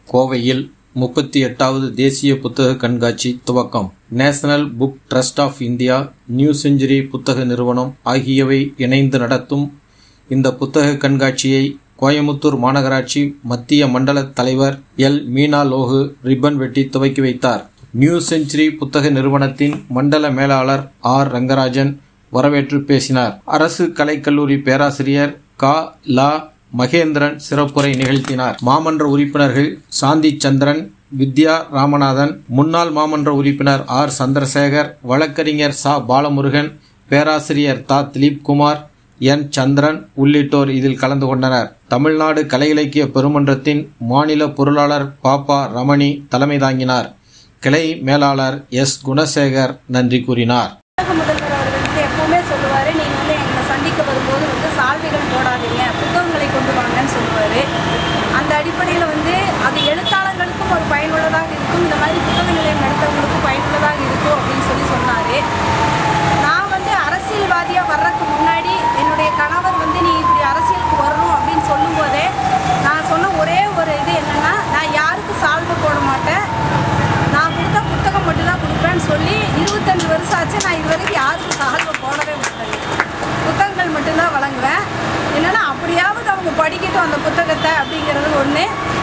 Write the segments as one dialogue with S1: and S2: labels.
S1: கோவையில் முப்பத்தி எட்டாவது தேசிய புத்தக கண்காட்சி துவக்கம் national book trust of India new century புத்தக நிறுவனம் ஆகியவை இணைந்து நடத்தும் இந்த புத்தக கண்காட்சியை கோயமுத்தூர் மாநகராட்சி மத்திய மண்டல தலைவர் எல் மீனா லோகு ரிப்பன் வெட்டி துவக்கி வைத்தார் நியூ செஞ்சுரி புத்தக நிறுவனத்தின் மண்டல மேலாளர் ஆர் ரங்கராஜன் வரவேற்று பேசினார் அரசு கலைக்கல்லூரி பேராசிரியர் கா லா மகேந்திரன் சிறப்புரை நிகழ்த்தினார் மாமன்ற உறுப்பினர்கள் சாந்தி சந்திரன் வித்யா ராமநாதன் முன்னாள் மாமன்ற உறுப்பினர் ஆர் சந்திரசேகர் வழக்கறிஞர் சா பாலமுருகன் பேராசிரியர் தா திலீப் குமார் என் சந்திரன் உள்ளிட்டோர் இதில் கலந்து கொண்டனர் தமிழ்நாடு கலை இலக்கிய பெருமன்றத்தின் மாநில பொருளாளர் பாப்பா ரமணி தலைமை தாங்கினார் கிளை மேலாளர் எஸ் குணசேகர் நன்றி கூறினார்
S2: தமிழக முதல்வர் அவர் வந்து எப்பவுமே சொல்லுவார் நீங்கள் வந்து எங்களை சந்திக்க வரும்போது வந்து சால்வைகள் போடாதீங்க புத்தகங்களை கொண்டு வாங்கன்னு சொல்லுவார் அந்த அடிப்படையில் வந்து அது எழுத்தாளர்களுக்கும் ஒரு பயனுள்ளதாக இருக்கும் இந்த மாதிரி புத்தக நிலையம் நடத்தவங்களுக்கும் பயனுள்ளதாக இருக்கும் அப்படின்னு சொல்லி சொன்னார் நான் வந்து அரசியல்வாதியாக வர்றதுக்கு முன்னாடி என்னுடைய கணவர் வந்து நீ இப்படி அரசியலுக்கு வரணும் அப்படின்னு சொல்லும்போதே நான் சொன்ன ஒரே ஒரு இது என்னென்னா நான் யாருக்கும் சால்வை போட மாட்டேன் நான் கொடுத்த புத்தகம் மட்டும்தான் கொடுப்பேன்னு சொல்லி இருபத்தஞ்சு வருஷம் ஆச்சு நான் இது வரைக்கும் யாருக்கும் சால்வை போடவே மாட்டேன் புத்தகங்கள் மட்டும்தான் வழங்குவேன் என்னென்னா அப்படியாவது அவங்க படிக்கட்டும் அந்த புத்தகத்தை அப்படிங்கிறது ஒன்று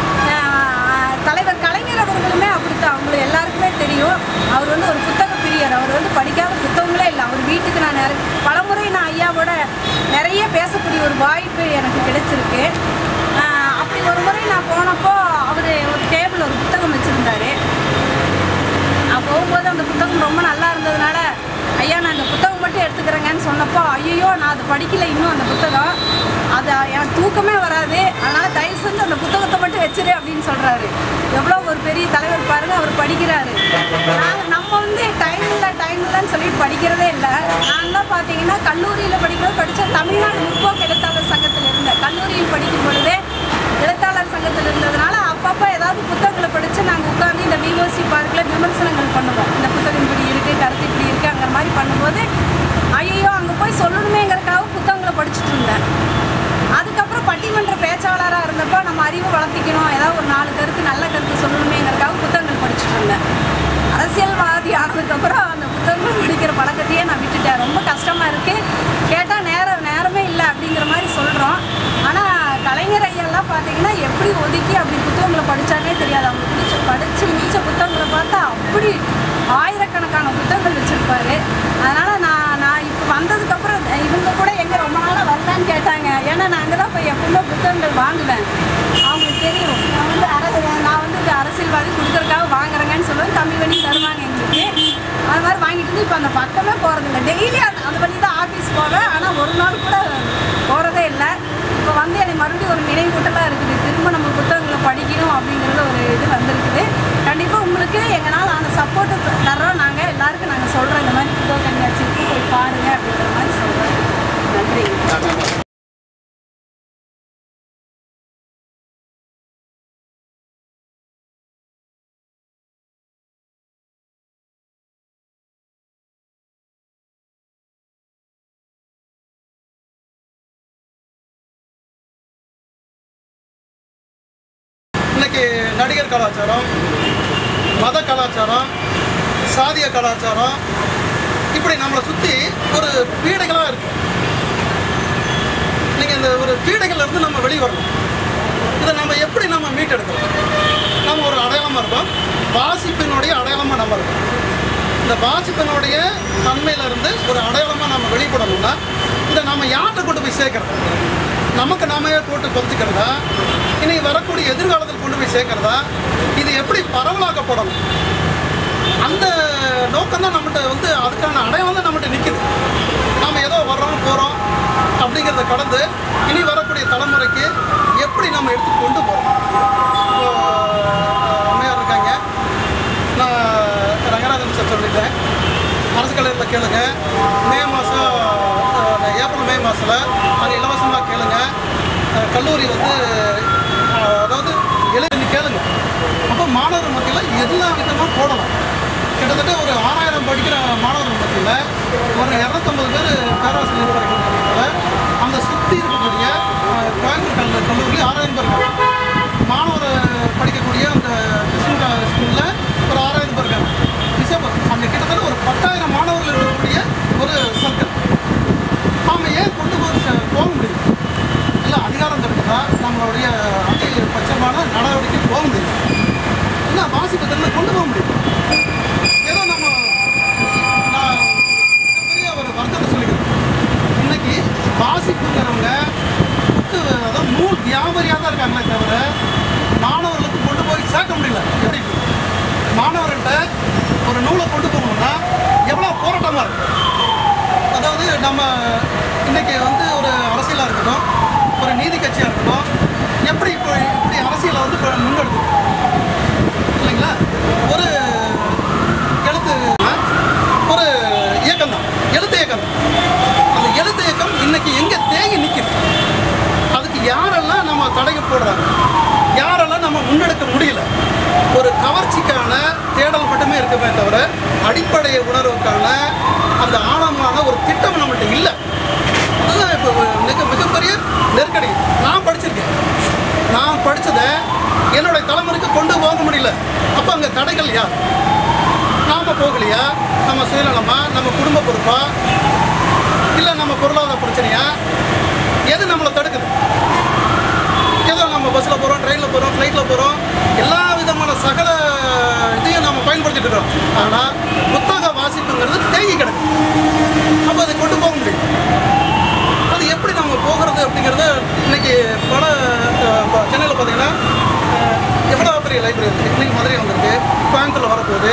S2: தலைவர் கலைஞர் அவர்களுமே அப்படித்தான் அவங்களுக்கு எல்லாருக்குமே தெரியும் அவர் வந்து ஒரு புத்தக பிரியர் அவர் வந்து படிக்காத புத்தகங்களே இல்லை அவர் வீட்டுக்கு நான் நிறைய பலமுறை நான் ஐயாவோட நிறைய பேசக்கூடிய ஒரு வாய்ப்பு எனக்கு கிடைச்சிருக்கு ஆஹ் அப்படி ஒரு முறை நான் போனப்போ அவர் ஒரு டேபிள் ஒரு புத்தகம் வச்சுருந்தாரு நான் போகும்போது அந்த புத்தகம் ரொம்ப நல்லா இருந்ததுனால ஐயா நான் இந்த புத்தகம் மட்டும் எடுத்துக்கிறேங்கன்னு சொன்னப்போ ஐயோ நான் அதை படிக்கல இன்னும் அந்த புத்தகம் அது எனக்கு தூக்கமே வராது அதனால் தயவு செஞ்சு அந்த புத்தகத்தை மட்டும் வச்சிரு அப்படின்னு சொல்கிறாரு எவ்வளோ ஒரு பெரிய தலைவர் பாருங்க அவர் படிக்கிறாரு நாங்கள் நம்ம வந்து டைம் இல்லை டைம் இல்லைன்னு சொல்லிட்டு படிக்கிறதே இல்லை நான்லாம் பார்த்தீங்கன்னா கல்லூரியில் படிக்கும்போது படித்தேன் தமிழ்நாடு முற்போக்கு எழுத்தாளர் சங்கத்தில் இருந்தேன் கல்லூரியில் படிக்கும் பொழுதே எழுத்தாளர் சங்கத்தில் இருந்ததுனால அப்பப்போ ஏதாவது புத்தகங்களை படித்து நாங்கள் உட்காந்து இந்த விஓசி பார்க்கில் விமர்சனங்கள் பண்ணுவோம் இந்த புத்தகம் இப்படி இருக்குது கருத்து இப்படி இருக்குது அங்கே மாதிரி பண்ணும்போது ஐயோ அங்கே போய் சொல்லணுமேங்கிறதுக்காக புத்தகங்களை படிச்சுட்டு இருந்தேன் அதுக்கப்புறம் பட்டிமன்ற பேச்சாளராக இருந்தப்போ நம்ம அறிவை வளர்த்திக்கணும் ஏதாவது ஒரு நாலு கருத்து நல்ல கருத்து சொல்லணுமேங்கிறதுக்காக புத்தகங்கள் படிச்சுட்டு இருந்தேன் அரசியல்வாதி ஆனதுக்கப்புறம் அந்த புத்தகங்கள் படிக்கிற பழக்கத்தையே நான் விட்டுட்டேன் ரொம்ப கஷ்டமாக இருக்குது கேட்டால் நேரம் நேரமே இல்லை அப்படிங்கிற மாதிரி சொல்கிறோம் ஆனால் கலைஞர் ஐயெல்லாம் பார்த்தீங்கன்னா எப்படி ஒதுக்கி அப்படி புத்தகங்களை படித்தாலே தெரியாது அவங்க பிடிச்ச படித்து முடித்த புத்தகங்களை பார்த்தா அப்படி ஆயிரக்கணக்கான புத்தகங்கள் வச்சுருப்பாரு அதனால் நான் நான் இப்போ வந்ததுக்கப்புறம் இவங்க கூட எங்கே ரொம்ப நாளாக வரலான்னு கேட்டாங்க ஏன்னா நான் அங்கே தான் போய் எப்பவுமே புத்தகங்கள் வாங்குவேன் அவங்களுக்கு தெரியும் நான் வந்து அரசு நான் வந்து இந்த அரசியல்வாதி கொடுக்குறதுக்காக வாங்குறேங்கன்னு சொல்லுவேன் கம்மி பண்ணி தருவாங்க எங்களுக்கு அது மாதிரி வாங்கிட்டு வந்து இப்போ அந்த பக்கமே போகிறதில்ல டெய்லி அந்த அந்த வழி தான் ஆஃபீஸ் போவேன் ஆனால் ஒரு நாள் கூட போகிறதே இல்லை இப்போ வந்து எனக்கு மறுபடியும் ஒரு நினைவூட்டலாக இருக்குது திரும்ப நம்ம புத்தகங்களை படிக்கணும் அப்படிங்கிறது ஒரு இது வந்திருக்குது கண்டிப்பாக உங்களுக்கு எங்களால் அந்த சப்போர்ட்டு தர்றோம் நாங்கள் எல்லாருக்கும் நாங்கள் சொல்கிறோம் இந்த மாதிரி புத்தக கண்காட்சிக்கு போய் பாருங்கள் அப்படிங்கிற மாதிரி சொல்கிறோம் நன்றி
S3: இன்னைக்கு நடிகர் கலாச்சாரம் மத கலாச்சாரம் சாதிய கலாச்சாரம் இப்படி நம்மளை சுற்றி ஒரு பீடைகளாக இருக்கு நீங்கள் இந்த ஒரு பீடைகள்ல இருந்து நம்ம வெளியே வரணும் இதை நம்ம எப்படி நம்ம மீட்டெடுக்கிறோம் நம்ம ஒரு அடையாளமாக இருக்கோம் வாசிப்பினுடைய அடையாளமாக நம்ம இருக்கோம் இந்த வாசிப்பினுடைய தன்மையிலிருந்து ஒரு அடையாளமாக நம்ம வெளிப்படணும்னா இதை நம்ம யார்கிட்ட கொண்டு போய் சேர்க்கறது நமக்கு நாமே போட்டு கொதிச்சுக்கிறதா இனி வரக்கூடிய எதிர்காலத்தில் கொண்டு போய் சேர்க்கறதா இது எப்படி பரவலாக்கப்படணும் அந்த நோக்கம் தான் நம்மகிட்ட வந்து அதுக்கான அடையாளம் தான் நம்மகிட்ட நிற்குது நாம் ஏதோ வர்றோம் போகிறோம் அப்படிங்கிறத கடந்து இனி வரக்கூடிய தலைமுறைக்கு எப்படி நம்ம எடுத்து கொண்டு போகிறோம் அம்மையார் இருக்காங்க நான் ரங்கராஜன் சார் சொல்லிட்டேன் அரசு கல்லூரியில் கேளுங்க மே மாதம் ஏப்ரல் மே மாதத்தில் அங்கே இலவசமாக கேளுங்க அஹ் கல்லூரி வந்து அஹ், அதாவது எழுதி கேளுங்க அப்போ மாணவர் மத்தியில் எல்லா விதமாக போடலாம் கிட்டத்தட்ட ஒரு ஆறாயிரம் படிக்கிற மாணவர்கள் மத்தியில் ஒரு இரநூத்தம்பது பேர் பேராசிரியர் இருக்கிறதுனால அந்த சுற்றி இருக்கக்கூடிய அஹ், கோயம்புத்தூர் கல்லூரி கல்லூரி ஆறாயிரம் பேர் இருக்காங்க. மாணவர் படிக்கக்கூடிய அந்த அதனுடைய அதிகபட்சமான நடவடிக்கை போக முடியும் இல்லை வாசிப்பு திறனை கொண்டு போக முடியும் ஏதோ நம்ம நான் மிகப்பெரிய ஒரு வருத்தத்தை சொல்லிக்கிறேன் இன்னைக்கு வாசிப்புங்கிறவங்க புக்கு அதாவது நூல் வியாபாரியாக தான் இருக்காங்களே தவிர மாணவர்களுக்கு கொண்டு போய் சேர்க்க முடியல எப்படி மாணவர்கள்ட்ட ஒரு நூலை கொண்டு போகணும்னா எவ்வளோ போராட்டமாக இருக்கு அதாவது நம்ம இன்னைக்கு வந்து ஒரு அரசியலாக இருக்கட்டும் ஒரு நீதி கட்சியாக இருக்கட்டும் எப்படி இப்போ இப்படி அரசியலை வந்து இப்போ முன்னெடுத்து இல்லைங்களா ஒரு எழுத்து ஒரு இயக்கம் தான் எழுத்து இயக்கம் தான் அந்த எழுத்து இயக்கம் இன்னைக்கு எங்கே தேங்கி நிற்கிது அதுக்கு யாரெல்லாம் நம்ம தடைக்கு போடுறாங்க யாரெல்லாம் நம்ம முன்னெடுக்க முடியல ஒரு கவர்ச்சிக்கான தேடல் மட்டுமே இருக்குமே தவிர அடிப்படை உணர்வுக்கான அந்த ஆழமான ஒரு திட்டம் நம்மள்ட்ட இல்லை அதுதான் இப்போ மிக மிகப்பெரிய நெருக்கடி நான் படிச்சிருக்கேன் நான் படித்ததை என்னுடைய தலைமுறைக்கு கொண்டு போக முடியல அப்போ அங்கே தடைகள் யார் நாம போகலையா நம்ம சுயநலமா நம்ம குடும்ப பொறுப்பா இல்லை நம்ம பொருளாதார பிரச்சனையா எது நம்மளை தடுக்குது ஏதோ நம்ம பஸ்ஸில் போகிறோம் ட்ரெயினில் போகிறோம் ஃப்ளைட்டில் போகிறோம் எல்லா விதமான சகல இதையும் நம்ம பயன்படுத்திட்டு இருக்கோம் ஆனால் புத்தக வாசிப்புங்கிறது தேங்கி கிடக்கு அப்போ அதை கொண்டு போக முடியும் அது எப்படி நம்ம போகிறது அப்படிங்கிறது இன்னைக்கு பல சென்னையில் பார்த்தீங்கன்னா அஹ், எவ்வளோ பெரிய லைப்ரரி இருக்குது இன்னைக்கு மதுரை வந்திருக்கு கோயம்புத்தூரில் வரப்போகுது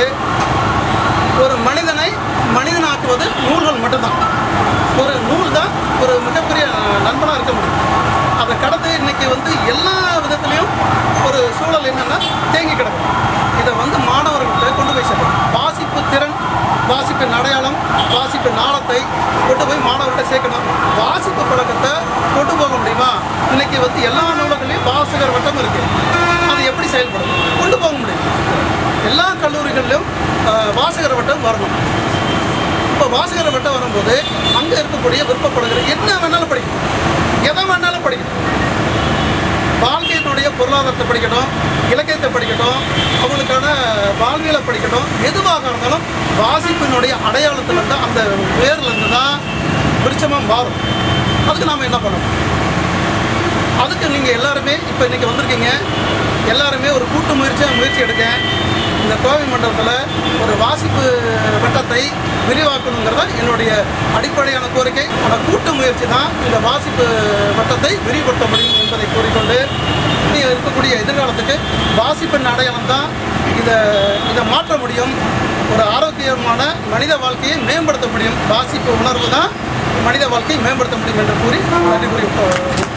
S3: ஒரு மனிதனை மனிதனாக்குவது நூல்கள் மட்டும்தான் ஒரு நூல் தான் ஒரு மிகப்பெரிய நண்பனாக இருக்க முடியும் அதை கடந்து இன்னைக்கு வந்து எல்லா விதத்துலேயும் ஒரு சூழல் என்னன்னா தேங்கி கிடக்கும் இதை வந்து மாணவர்கள்ட்ட கொண்டு போய் சேர்க்கணும் வாசிப்பு திறன் வாசிப்பின் அடையாளம் வாசிப்பின் நாளத்தை கொண்டு போய் மாணவர்கிட்ட சேர்க்கணும் வாசிப்பு பழக்கத்தை கொண்டு போக முடியுமா இன்னைக்கு வந்து எல்லா நூல்களையும் வாசகர் வட்டம் இருக்கு அது எப்படி செயல்படும் கொண்டு போக முடியும் எல்லா கல்லூரிகளிலும் அஹ், வாசகர் வட்டம் வரணும் இப்போ வாசகர் வட்டம் வரும்போது அங்கே இருக்கக்கூடிய விருப்பப்படுகிற என்ன வேணாலும் படிக்கணும் எதை வேணாலும் படிக்கணும் வாழ்க்கையினுடைய பொருளாதாரத்தை படிக்கட்டும் இலக்கியத்தை படிக்கட்டும் அவங்களுக்கான வாழ்வியலை படிக்கட்டும் எதுவாக இருந்தாலும் வாசிப்பினுடைய அடையாளத்துலேருந்து அந்த பேர்லேருந்து தான் விருட்சமாக மாறும் அதுக்கு நாம் என்ன பண்ணணும் அதுக்கு நீங்கள் எல்லாருமே இப்போ இன்றைக்கி வந்திருக்கீங்க எல்லாருமே ஒரு கூட்டு முயற்சியாக முயற்சி எடுங்க இந்த கோவை மண்டலத்தில் ஒரு வாசிப்பு வட்டத்தை விரிவாக்கணுங்கிறத என்னுடைய அடிப்படையான கோரிக்கை அந்த கூட்டு முயற்சி தான் இந்த வாசிப்பு வட்டத்தை விரிவுபடுத்த முடியும் என்பதை கூறிக்கொண்டு இனி இருக்கக்கூடிய எதிர்காலத்துக்கு வாசிப்பின் அடையாளம் தான் இதை இதை மாற்ற முடியும் ஒரு ஆரோக்கியமான மனித வாழ்க்கையை மேம்படுத்த முடியும் வாசிப்பு உணர்வு தான் மனித வாழ்க்கையை மேம்படுத்த முடியும் என்று கூறி நன்றி கூறி